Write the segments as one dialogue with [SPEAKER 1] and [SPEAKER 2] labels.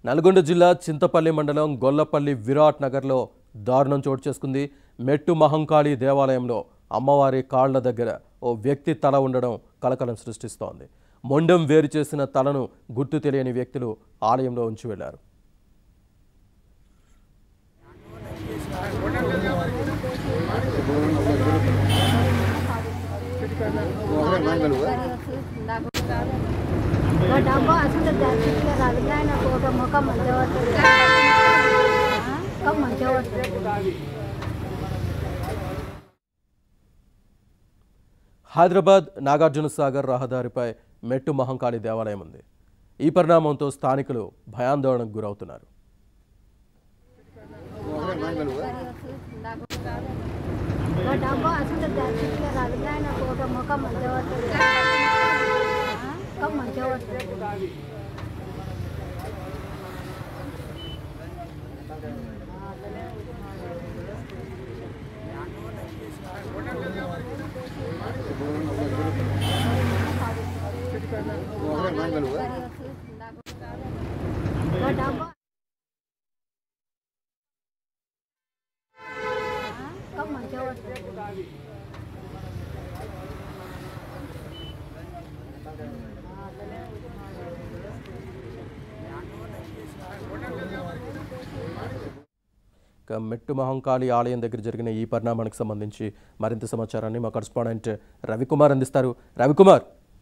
[SPEAKER 1] నల్గొండ జిల్లా చింతపల్లి మండలం గొల్లపల్లి విరాట్ నగర్లో దారుణం చోటు చేసుకుంది మెట్టు మహంకాళి దేవాలయంలో అమ్మవారి కాళ్ల దగ్గర ఓ వ్యక్తి తల ఉండడం కలకలం సృష్టిస్తోంది మొండెం వేరు చేసిన తలను గుర్తు తెలియని వ్యక్తులు ఆలయంలో ఉంచి వెళ్లారు
[SPEAKER 2] నా డబ్బు అసలు దర్శించే రాదు ఆయన ఒక ముఖం మంచిగా పడుతుంది ముఖం మంచిగా పడుతుంది
[SPEAKER 1] హైదరాబాద్ నాగార్జున సాగర్ రహదారిపై మెట్టు మహంకాళి దేవాలయం ఉంది ఈ పరిణామంతో స్థానికులు భయాందోళనకు గురవుతున్నారు
[SPEAKER 2] నా డబ్బు అసలు దర్శించే రాదు ఆయన ఒక ముఖం మంచిగా పడుతుంది ముఖం మంచిగా పడుతుంది నా డబ్బు ముఖం మంచిగా పడుతుంది
[SPEAKER 1] ఇక మెట్టు మహంకాళి ఆలయం దగ్గర జరిగిన ఈ పరిణామానికి సంబంధించి మరింత సమాచారాన్ని మా కరస్పాండెంట్ రవికుమార్ అందిస్తారు రవికుమార్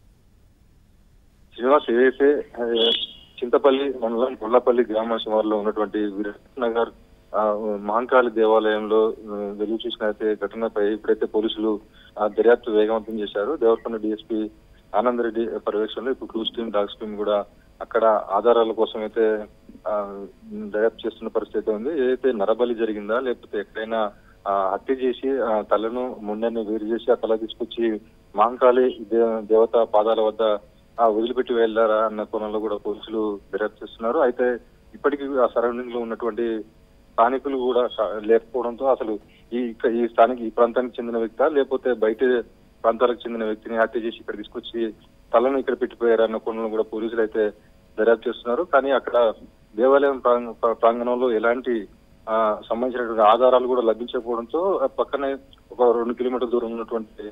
[SPEAKER 3] శ్రీనివాస్ ఏదైతే ఆ, చింతపల్లి మండలం గొల్లపల్లి గ్రామ శివారులో ఉన్నటువంటి విరాట్ నగర్ ఆ, మహంకాళి దేవాలయంలో ఆ, వెలుగు చూసినైతే ఘటనపై ఇప్పుడైతే పోలీసులు ఆ, దర్యాప్తు వేగవంతం చేశారు దేవరకొండ డిఎస్పీ ఆనంద్ రెడ్డి పర్యవేక్షణలో ఇప్పుడు క్రూజ్ టీమ్ డాగ్స్ టీమ్ కూడా అక్కడ ఆధారాల కోసం అయితే ఆ, దర్యాప్తు చేస్తున్న పరిస్థితి అయితే ఉంది ఏదైతే నరబలి జరిగిందా లేకపోతే ఎక్కడైనా ఆ, హత్య చేసి ఆ, తలను ముండని వేరు చేసి ఆ తల తీసుకొచ్చి మహంకాళి దే- దేవత పాదాల వద్ద ఆ వదిలిపెట్టి వెళ్ళారా అన్న కోణంలో కూడా పోలీసులు దర్యాప్తు చేస్తున్నారు అయితే ఇప్పటికీ ఆ సరౌండింగ్ లో ఉన్నటువంటి స్థానికులు కూడా స- లేకపోవడంతో అసలు ఈ ఇక్క- ఈ స్థానిక ఈ ప్రాంతానికి చెందిన వ్యక్తా లేకపోతే బయట ప్రాంతాలకు చెందిన వ్యక్తిని హత్య చేసి ఇక్కడ తీసుకొచ్చి తలను ఇక్కడ పెట్టిపోయారు అన్న కోణంలో కూడా పోలీసులు అయితే దర్యాప్తు చేస్తున్నారు కానీ అక్కడ దేవాలయం ప్రాంగ- ప్రా- ప్రాంగణంలో ఎలాంటి ఆ, సంబంధించినటువంటి ఆధారాలు కూడా లభించకపోవడంతో ఆ పక్కనే ఒక రెండు కిలోమీటర్ల దూరం ఉన్నటువంటి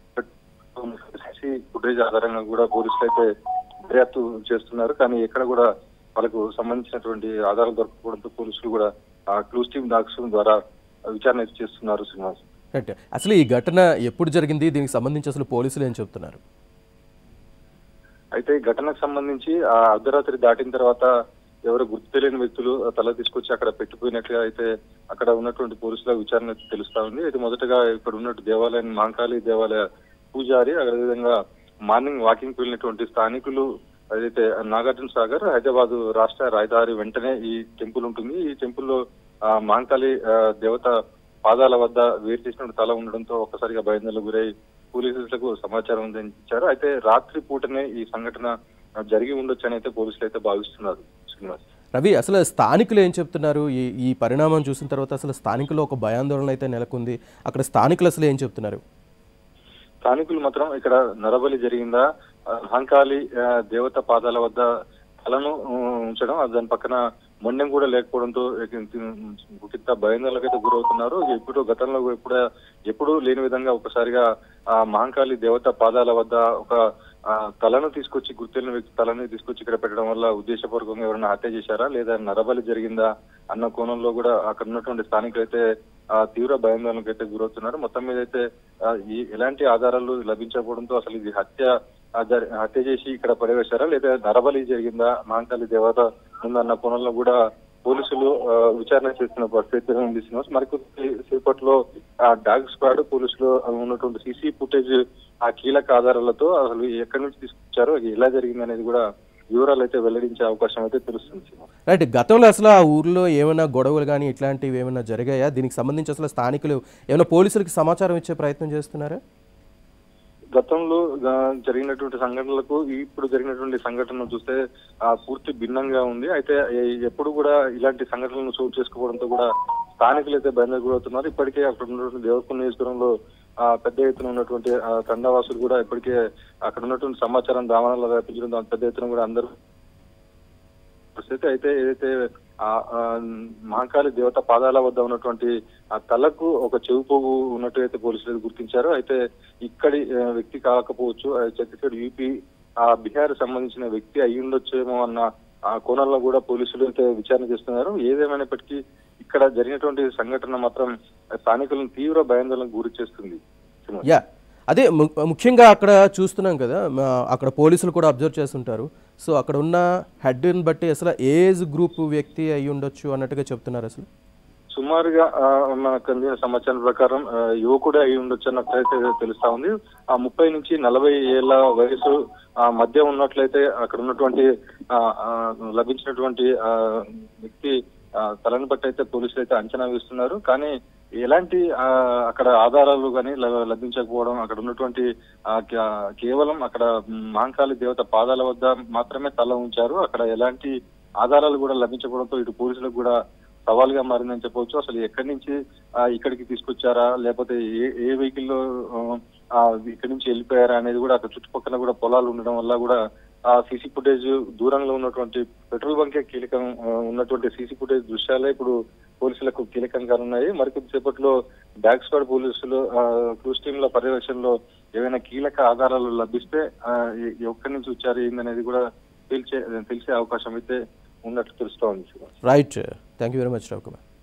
[SPEAKER 3] సీసీ ఫుటేజ్ ఆధారంగా కూడా పోలీసులు అయితే దర్యాప్తు చేస్తున్నారు కానీ ఎక్కడ కూడా వాళ్ళకు సంబంధించినటువంటి ఆధారాలు దొరకకపోవడంతో పోలీసులు కూడా ఆ క్లూస్ టీమ్ డాగ్స్ ద్వారా విచారణ అయితే చేస్తున్నారు శ్రీనివాస్
[SPEAKER 1] రైట్ అసలు ఈ ఘటన ఎప్పుడు జరిగింది దీనికి సంబంధించి అసలు పోలీసులు ఏం చెప్తున్నారు
[SPEAKER 3] అయితే ఈ ఘటనకు సంబంధించి ఆ అర్ధరాత్రి దాటిన తర్వాత ఎవరు గుర్తు తెలియని వ్యక్తులు ఆ తల తీసుకొచ్చి అక్కడ పెట్టిపోయినట్లుగా అయితే అక్కడ ఉన్నటువంటి పోలీసుల విచారణ అయితే తెలుస్తా ఉంది అయితే మొదటగా ఇక్కడ ఉన్నట్టు దేవాలయం మాంకాళి దేవాలయ పూజారి అదేవిధంగా మార్నింగ్ వాకింగ్ వెళ్ళినటువంటి స్థానికులు అదైతే నాగార్జున సాగర్ హైదరాబాద్ రాష్ట్ర రాజధాని వెంటనే ఈ టెంపుల్ ఉంటుంది ఈ టెంపుల్ లో ఆ, మాంకాళి ఆ, దేవత పాదాల వద్ద వేరు చేసినటువంటి తల ఉండడంతో ఒక్కసారిగా భయందలకు గురై పోలీసులకు సమాచారం అందించారు అయితే రాత్రి పూటనే ఈ సంఘటన ఆ, జరిగి ఉండొచ్చు అని అయితే పోలీసులు అయితే భావిస్తున్నారు శ్రీనివాస్
[SPEAKER 1] రవి అసలు స్థానికులు ఏం చెప్తున్నారు ఈ ఈ పరిణామం చూసిన తర్వాత అసలు స్థానికులు ఒక భయాందోళన అయితే నెలకొంది అక్కడ స్థానికులు అసలు ఏం చెప్తున్నారు
[SPEAKER 3] స్థానికులు మాత్రం ఇక్కడ నరబలి జరిగిందా ఆ, హంకాళి ఆ, దేవత పాదాల వద్ద తలను ఆ, ఉంచడం ఆ దాని పక్కన మొండెం కూడా లేకపోవడంతో ఇంత భయాందోళనకైతే గురవుతున్నారు ఎప్పుడో గతంలో కూడా ఎప్పుడూ లేని విధంగా ఒకసారిగా ఆ మహంకాళి దేవత పాదాల వద్ద ఒక ఆ, తలను తీసుకొచ్చి గుర్తెలిన వ్యక్తి తలని తీసుకొచ్చి ఇక్కడ పెట్టడం వల్ల ఉద్దేశపూర్వకంగా ఎవరైనా హత్య చేశారా లేదా నరబలి జరిగిందా అన్న కోణంలో కూడా అక్కడ ఉన్నటువంటి స్థానికులు అయితే ఆ, తీవ్ర భయాందోళనకు అయితే గురవుతున్నారు మొత్తం మీద అయితే ఆ, ఈ ఎలాంటి ఆధారాలు లభించకపోవడంతో అసలు ఇది హత్య ఆ, జరి- హత్య చేసి ఇక్కడ పడవేశారా లేదా నరబలి జరిగిందా మహంకాళి దేవత ఉందన్న కోణంలో కూడా పోలీసులు ఆ, విచారణ చేస్తున్న పరిస్థితి ఉంది శ్రీనివాస్ మరికొద్ది సేపట్లో ఆ డాగ్ స్క్వాడ్ పోలీసులు ఉన్నటువంటి సీసీ ఫుటేజ్ ఆ కీలక ఆధారాలతో అసలు ఎక్కడి నుంచి తీసుకొచ్చారో అది ఎలా జరిగింది అనేది కూడా వివరాలు అయితే వెల్లడించే అవకాశం అయితే తెలుస్తుంది శ్రీనివాస్
[SPEAKER 1] రైట్ గతంలో అసలు ఆ ఊర్లో ఏమైనా గొడవలు కానీ ఇట్లాంటివి ఏమైనా జరిగాయా దీనికి సంబంధించి అసలు స్థానికులు ఏమైనా పోలీసులకు సమాచారం ఇచ్చే ప్రయత్నం చేస్తున్నారా
[SPEAKER 3] గతంలో ఆ, జరిగినటువంటి సంఘటనలకు ఇప్పుడు జరిగినటువంటి సంఘటనలు చూస్తే ఆ పూర్తి భిన్నంగా ఉంది అయితే ఎ- ఎప్పుడు కూడా ఇలాంటి సంఘటనలను చోటు చేసుకోవడంతో కూడా స్థానికులు అయితే బయలుదేరి గురవుతున్నారు ఇప్పటికే అక్కడ ఉన్నటువంటి దేవరకొండ నియోజకవర్గంలో ఆ పెద్ద ఎత్తున ఉన్నటువంటి ఆ తండావాసులు కూడా ఇప్పటికే అక్కడ ఉన్నటువంటి సమాచారం దావనాలు వ్యాపించడం దాని పెద్ద ఎత్తున కూడా అందరూ పరిస్థితి అయితే ఏదైతే ఆ ఆ, మహాకాళి దేవత పాదాల వద్ద ఉన్నటువంటి ఆ తలకు ఒక చెవు పోగు ఉన్నట్టు అయితే పోలీసులు గుర్తించారు అయితే ఇక్కడి ఆ, వ్యక్తి కాకపోవచ్చు ఆ, ఛత్తీస్గఢ్ యూపీ ఆ బీహార్ సంబంధించిన వ్యక్తి అయి ఉండొచ్చేమో అన్న ఆ కోణంలో కూడా పోలీసులు అయితే విచారణ చేస్తున్నారు ఏదేమైనప్పటికీ ఇక్కడ జరిగినటువంటి సంఘటన మాత్రం స్థానికులను తీవ్ర భయాందోళనకు గురి చేస్తుంది సుమన్.
[SPEAKER 1] యా అదే ము- ముఖ్యంగా అక్కడ చూస్తున్నాం కదా మా- అక్కడ పోలీసులు కూడా అబ్జర్వ్ చేస్తుంటారు సో అక్కడ ఉన్న హెడ్ని బట్టి అసలు ఏజ్ గ్రూప్ వ్యక్తి అయి ఉండొచ్చు అన్నట్టుగా చెప్తున్నారు అసలు
[SPEAKER 3] సుమారుగా ఆ, మనకు అందిన సమాచారం ప్రకారం ఆ, యువకుడే అయి ఉండొచ్చు అన్నట్లయితే తెలుస్తా ఉంది ఆ ముప్పై నుంచి నలభై ఏళ్ల వయసు ఆ, మధ్య ఉన్నట్లయితే అక్కడ ఉన్నటువంటి ఆ, ఆ, లభించినటువంటి ఆ, వ్యక్తి ఆ, తలని బట్టి అయితే పోలీసులు అయితే అంచనా వేస్తున్నారు కానీ ఎలాంటి ఆ, అక్కడ ఆధారాలు కానీ లభించకపోవడం అక్కడ ఉన్నటువంటి ఆ, కే- కేవలం అక్కడ మహంకాళి దేవత పాదాల వద్ద మాత్రమే తల ఉంచారు అక్కడ ఎలాంటి ఆధారాలు కూడా లభించకపోవడంతో ఇటు పోలీసులకు కూడా సవాల్గా మారిందని చెప్పవచ్చు అసలు ఎక్కడి నుంచి ఆ, ఇక్కడికి తీసుకొచ్చారా లేకపోతే ఏ ఏ వెహికల్ లో ఆ, ఇక్కడి నుంచి వెళ్ళిపోయారా అనేది కూడా అక్కడ చుట్టుపక్కల కూడా పొలాలు ఉండడం వల్ల కూడా ఆ సీసీ ఫుటేజ్ దూరంలో ఉన్నటువంటి పెట్రోల్ బంకే కీలకం ఆ, ఉన్నటువంటి సీసీ ఫుటేజ్ దృశ్యాలే ఇప్పుడు పోలీసులకు కీలకంగా ఉన్నాయి మరికొద్దిసేపట్లో బ్యాక్ స్క్వాడ్ పోలీసులు ఆ, క్రూజ్ టీంల పర్యవేక్షణలో ఏవైనా కీలక ఆధారాలు లభిస్తే ఆ, ఎ- ఎక్కడి నుంచి వచ్చారు ఏందనేది కూడా తెలిసే తెలిసే అవకాశం అయితే ఉన్నట్లు తెలుస్తోంది
[SPEAKER 1] right thank you very much Rao Kumar